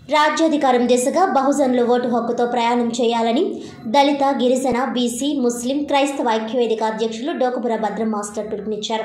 రాజ్యాధికారం దిశగా బహుజనులు ఓటు హక్కుతో ప్రయాణం చేయాలని దళిత గిరిజన బీసీ ముస్లిం క్రైస్తవ ఐక్యవేదిక అధ్యక్షులు డోకపుర భద్రం మాస్టర్ పిలుపునిచ్చారు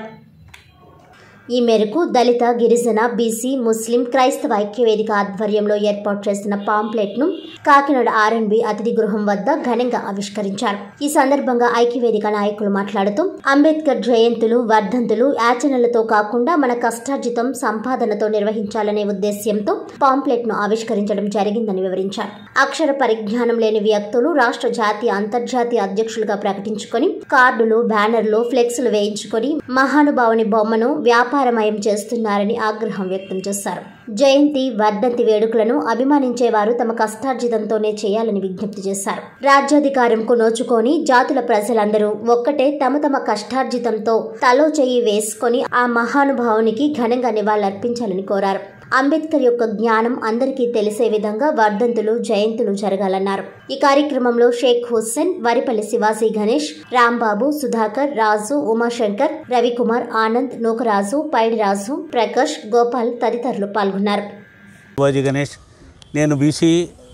ఈ మేరకు దళిత గిరిజన బీసీ ముస్లిం క్రైస్తవ ఐక్యవేదిక ఆధ్వర్యంలో ఏర్పాటు చేసిన పాంప్లెట్ను కాకినాడ ఆర్ఎండ్బి అతిథి గృహం వద్ద ఘనంగా ఆవిష్కరించారు ఈ సందర్భంగా ఐక్యవేదిక నాయకులు మాట్లాడుతూ అంబేద్కర్ జయంతులు వర్ధంతులు యాచనలతో కాకుండా మన కష్టార్జితం సంపాదనతో నిర్వహించాలనే ఉద్దేశ్యంతో పాంప్లెట్ను ఆవిష్కరించడం జరిగిందని వివరించారు అక్షర పరిజ్ఞానం లేని వ్యక్తులు రాష్ట్ర జాతీయ అంతర్జాతీయ అధ్యక్షులుగా ప్రకటించుకొని కార్డులు బ్యానర్లు ఫ్లెక్స్లు వేయించుకొని మహానుభావుని బొమ్మను వ్యాపారమయం చేస్తున్నారని ఆగ్రహం వ్యక్తం చేశారు జయంతి వర్ధంతి వేడుకలను అభిమానించేవారు తమ కష్టార్జితంతోనే చేయాలని విజ్ఞప్తి చేశారు రాజ్యాధికారంకు నోచుకొని జాతుల ప్రజలందరూ ఒక్కటే తమ తమ కష్టార్జితంతో తలో చెయ్యి వేసుకొని ఆ మహానుభావునికి ఘనంగా నివాళులర్పించాలని కోరారు అంబేద్కర్ యొక్క జ్ఞానం అందరికీ తెలిసే విధంగా వర్ధంతులు జయంతులు జరగాలన్నారు ఈ కార్యక్రమంలో షేక్ హుస్సేన్ వరిపల్లి శివాజీ గణేష్ రాంబాబు సుధాకర్ రాజు ఉమాశంకర్ రవికుమార్ ఆనంద్ నూకరాజు పైడిరాజు ప్రకాష్ గోపాల్ తదితరులు పాల్గొన్నారు శివాజీ గణేష్ నేను బీసీ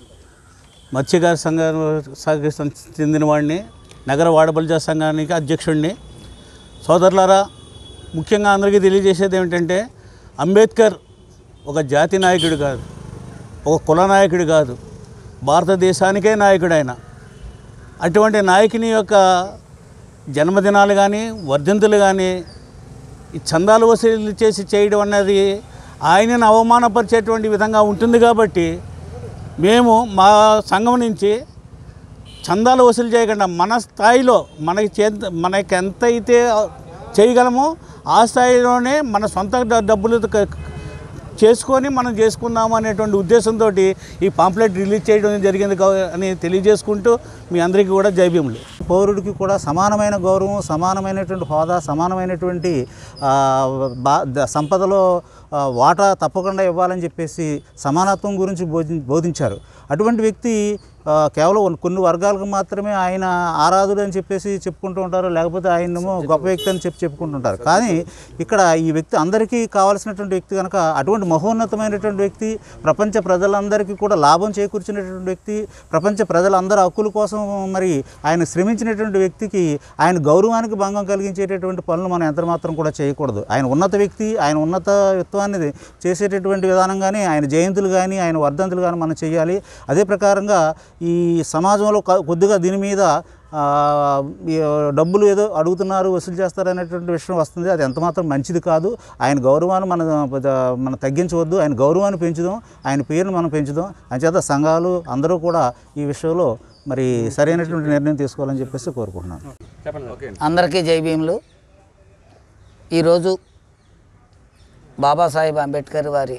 మత్స్యకార సంఘానికి చెందిన వాడిని నగర వాడబలిజా సంఘానికి అధ్యక్షుడిని సోదరులారా ముఖ్యంగా అందరికీ తెలియజేసేది ఏమిటంటే అంబేద్కర్ ఒక జాతి నాయకుడు కాదు ఒక కుల నాయకుడు కాదు భారతదేశానికే నాయకుడు ఆయన అటువంటి నాయకుని యొక్క జన్మదినాలు కానీ వర్ధంతులు కానీ ఈ చందాలు వసూలు చేసి చేయడం అన్నది ఆయనను అవమానపరిచేటువంటి విధంగా ఉంటుంది కాబట్టి మేము మా సంఘం నుంచి చందాలు వసూలు చేయకుండా మన స్థాయిలో మనకి చే మనకి ఎంత అయితే చేయగలమో ఆ స్థాయిలోనే మన సొంత డ- డబ్బులు క- చేసుకొని మనం చేసుకుందాము అనేటువంటి ఉద్దేశంతో ఈ పాంప్లెట్ రిలీజ్ చేయడం జరిగింది కా- అని తెలియజేసుకుంటూ మీ అందరికీ కూడా జైభీములు పౌరుడికి కూడా సమానమైన గౌరవం సమానమైనటువంటి హోదా సమానమైనటువంటి ఆ, బా- ద- సంపదలో ఆ, వాటా తప్పకుండా ఇవ్వాలని చెప్పేసి సమానత్వం గురించి బోధి బోధించారు అటువంటి వ్యక్తి ఆ, కేవలం కొన్ని వర్గాలకు మాత్రమే ఆయన ఆరాధుడు అని చెప్పేసి చెప్పుకుంటూ ఉంటారు లేకపోతే ఆయనేమో గొప్ప వ్యక్తి అని చెప్పి చెప్పుకుంటుంటారు కానీ ఇక్కడ ఈ వ్యక్తి అందరికీ కావాల్సినటువంటి వ్యక్తి కనుక అటువంటి మహోన్నతమైనటువంటి వ్యక్తి ప్రపంచ ప్రజలందరికీ కూడా లాభం చేకూర్చినటువంటి వ్యక్తి ప్రపంచ ప్రజలందరి హక్కుల కోసం మరి ఆయన శ్రమించినటువంటి వ్యక్తికి ఆయన గౌరవానికి భంగం కలిగించేటటువంటి పనులు మనం ఎంత మాత్రం కూడా చేయకూడదు ఆయన ఉన్నత వ్యక్తి ఆయన ఉన్నతత్వాన్ని చేసేటటువంటి విధానంగానే ఆయన జయంతులు కానీ ఆయన వర్ధంతులు కానీ మనం చేయాలి అదే ప్రకారంగా ఈ సమాజంలో క- కొద్దిగా దీని మీద ఆ, ఈ డబ్బులు ఏదో అడుగుతున్నారు వసూలు చేస్తారు అనేటువంటి విషయం వస్తుంది అది ఎంత మాత్రం మంచిది కాదు ఆయన గౌరవాన్ని మన మనం తగ్గించవద్దు ఆయన గౌరవాన్ని పెంచుదాం ఆయన పేరును మనం పెంచుదాం అంచేత సంఘాలు అందరూ కూడా ఈ విషయంలో మరి సరైనటువంటి నిర్ణయం తీసుకోవాలని చెప్పేసి కోరుకుంటున్నాను అందరికీ జై భీములు ఈరోజు బాబాసాహెబ్ అంబేద్కర్ వారి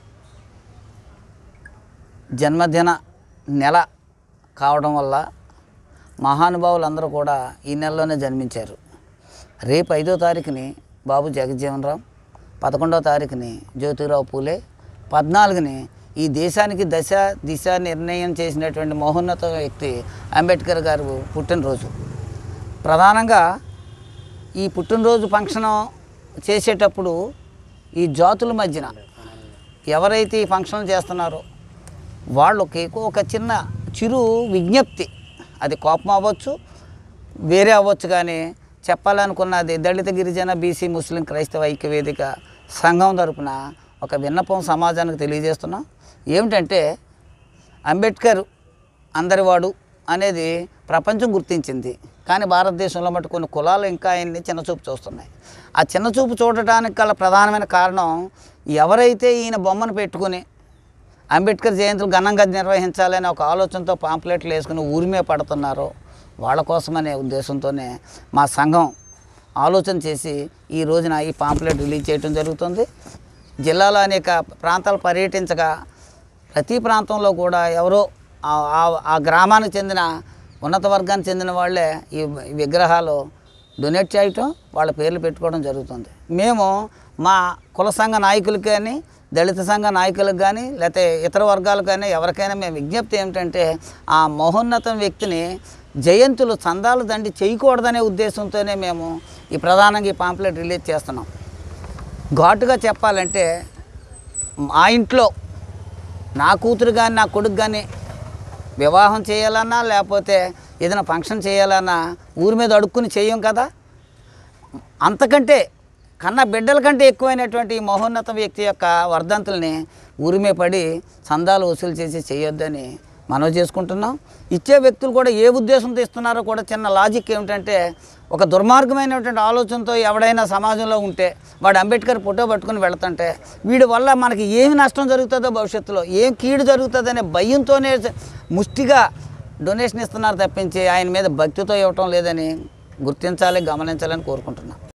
జన్మదిన నెల కావడం వల్ల మహానుభావులందరూ కూడా ఈ నెలలోనే జన్మించారు రేపు ఐదో తారీఖుని బాబు జగజ్జీవన్ రామ్ పదకొండవ తారీఖుని జ్యోతిరావు పూలే పద్నాలుగుని ఈ దేశానికి దశ దిశ నిర్ణయం చేసినటువంటి మహోన్నత వ్యక్తి అంబేద్కర్ గారు పుట్టినరోజు ప్రధానంగా ఈ పుట్టినరోజు ఫంక్షన్ చేసేటప్పుడు ఈ జాతుల మధ్యన ఎవరైతే ఈ ఫంక్షన్ చేస్తున్నారో వాళ్ళకి ఒక చిన్న చిరు విజ్ఞప్తి అది కోపం అవ్వచ్చు వేరే అవ్వచ్చు కానీ చెప్పాలనుకున్నది దళిత గిరిజన బీసీ ముస్లిం క్రైస్తవ ఐక్య వేదిక సంఘం తరపున ఒక విన్నపం సమాజానికి తెలియజేస్తున్నాం ఏమిటంటే అంబేద్కర్ అందరివాడు అనేది ప్రపంచం గుర్తించింది కానీ భారతదేశంలో మటు కొన్ని కులాలు ఇంకా ఆయన్ని చిన్నచూపు చూస్తున్నాయి ఆ చిన్నచూపు చూడటానికి గల ప్రధానమైన కారణం ఎవరైతే ఈయన బొమ్మను పెట్టుకుని అంబేద్కర్ జయంతులు ఘనంగా నిర్వహించాలనే ఒక ఆలోచనతో పాంప్లెట్లు వేసుకుని ఊరిమే పడుతున్నారో వాళ్ళ కోసమనే ఉద్దేశంతోనే మా సంఘం ఆలోచన చేసి ఈ రోజున ఈ పాంప్లెట్ రిలీజ్ చేయడం జరుగుతుంది జిల్లాలో అనేక ప్రాంతాలు పర్యటించగా ప్రతి ప్రాంతంలో కూడా ఎవరో ఆ- ఆ- ఆ గ్రామానికి చెందిన ఉన్నత వర్గానికి చెందిన వాళ్ళే ఈ విగ్రహాలు డొనేట్ చేయటం వాళ్ళ పేర్లు పెట్టుకోవడం జరుగుతుంది మేము మా కుల సంఘ నాయకులకి కానీ దళిత సంఘ నాయకులకు కానీ లేకపోతే ఇతర వర్గాలకు కానీ ఎవరికైనా మేము విజ్ఞప్తి ఏమిటంటే ఆ మహోన్నతం వ్యక్తిని జయంతులు చందాలు దండి చేయకూడదనే ఉద్దేశంతోనే మేము ఈ ప్రధానంగా ఈ పాంప్లెట్ రిలీజ్ చేస్తున్నాం ఘాటుగా చెప్పాలంటే మా ఇంట్లో నా కూతురు కానీ నా కొడుకు కానీ వివాహం చేయాలన్నా లేకపోతే ఏదైనా ఫంక్షన్ చేయాలన్నా ఊరి మీద అడుక్కుని చేయం కదా అంతకంటే కన్న బిడ్డల కంటే ఎక్కువైనటువంటి ఈ మహోన్నత వ్యక్తి యొక్క వర్ధంతుల్ని ఊరిమే పడి చందాలు వసూలు చేసి చేయొద్దని మనవి చేసుకుంటున్నాం ఇచ్చే వ్యక్తులు కూడా ఏ ఉద్దేశంతో ఇస్తున్నారో కూడా చిన్న లాజిక్ ఏమిటంటే ఒక దుర్మార్గమైనటువంటి ఆలోచనతో ఎవడైనా సమాజంలో ఉంటే వాడు అంబేద్కర్ ఫోటో పట్టుకుని వెళ్తుంటే వీడి వల్ల మనకి ఏమి నష్టం జరుగుతుందో భవిష్యత్తులో ఏం కీడు జరుగుతుందనే భయంతోనే ముష్టిగా డొనేషన్ ఇస్తున్నారు తప్పించి ఆయన మీద భక్తితో ఇవ్వటం లేదని గుర్తించాలి గమనించాలని కోరుకుంటున్నాం